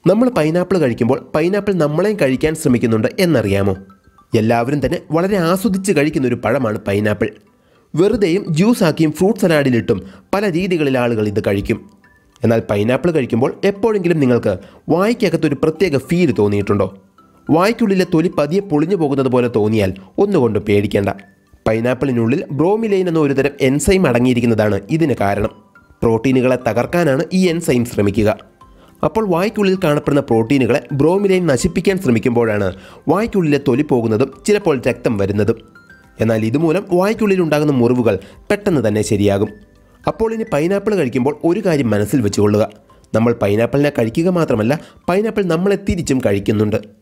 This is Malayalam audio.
നമ്മൾ പൈനാപ്പിൾ കഴിക്കുമ്പോൾ പൈനാപ്പിൾ നമ്മളെയും കഴിക്കാൻ ശ്രമിക്കുന്നുണ്ട് എന്നറിയാമോ എല്ലാവരും തന്നെ വളരെ ആസ്വദിച്ച് കഴിക്കുന്ന ഒരു പഴമാണ് പൈനാപ്പിൾ വെറുതെയും ജ്യൂസാക്കിയും ഫ്രൂട്ട് സലാഡിലിട്ടും പല രീതികളിൽ ആളുകൾ ഇത് കഴിക്കും എന്നാൽ പൈനാപ്പിൾ കഴിക്കുമ്പോൾ എപ്പോഴെങ്കിലും നിങ്ങൾക്ക് വായ്ക്കകത്തൊരു പ്രത്യേക ഫീൽ തോന്നിയിട്ടുണ്ടോ വായ്ക്കുള്ളിലെ തൊലി പതിയെ പൊളിഞ്ഞു പോകുന്നത് പോലെ തോന്നിയാൽ ഒന്നുകൊണ്ട് പേടിക്കേണ്ട പൈനാപ്പിളിനുള്ളിൽ ബ്രോമിലൈൻ എന്ന ഒരുതരം എൻസൈം അടങ്ങിയിരിക്കുന്നതാണ് ഇതിന് കാരണം പ്രോട്ടീനുകളെ തകർക്കാനാണ് ഈ എൻസൈം ശ്രമിക്കുക അപ്പോൾ വായ്ക്കുള്ളിൽ കാണപ്പെടുന്ന പ്രോട്ടീനുകളെ ബ്രോമിലൈൻ നശിപ്പിക്കാൻ ശ്രമിക്കുമ്പോഴാണ് വായ്ക്കുള്ളിലെ തൊലി പോകുന്നതും ചിലപ്പോൾ രക്തം വരുന്നതും എന്നാൽ ഇതുമൂലം വായ്ക്കുള്ളിൽ ഉണ്ടാകുന്ന മുറിവുകൾ പെട്ടെന്ന് തന്നെ ശരിയാകും അപ്പോൾ ഇനി പൈനാപ്പിൾ കഴിക്കുമ്പോൾ ഒരു കാര്യം മനസ്സിൽ വെച്ചുകൊള്ളുക നമ്മൾ പൈനാപ്പിളിനെ കഴിക്കുക മാത്രമല്ല പൈനാപ്പിൾ നമ്മളെ തിരിച്ചും കഴിക്കുന്നുണ്ട്